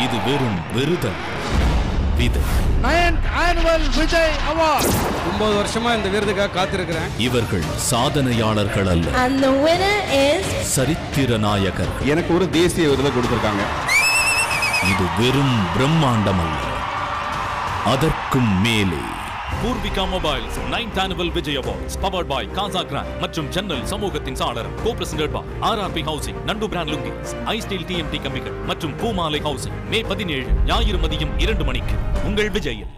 இது வெறும் வெறுதல் விதை நயன்த் ஆனுவல் விஜய் அவார்ட் ஒன்பது வருஷமா இந்த விருதுக்காக காத்திருக்கிறேன் இவர்கள் சாதனையாளர்கள் அல்ல And the winner is சரித்திர நாயகர் எனக்கு ஒரு தேசிய விருதை கொடுத்துருக்காங்க இது வெறும் பிரம்மாண்டம் அல்ல அதற்கும் மேலே Poorvika mobiles ninth annual Vijay awards powered by Casagrand மற்றும் ஜன்னல் சமூகத்தின் சாளரம் co presented by RRP housing Nandu brand lungis I steel TMT கம்பிகள் மற்றும் பூமாலை ஹவுசிங் மே பதினேழு ஞாயிறு மதியம் இரண்டு மணிக்கு உங்கள் விஜயில்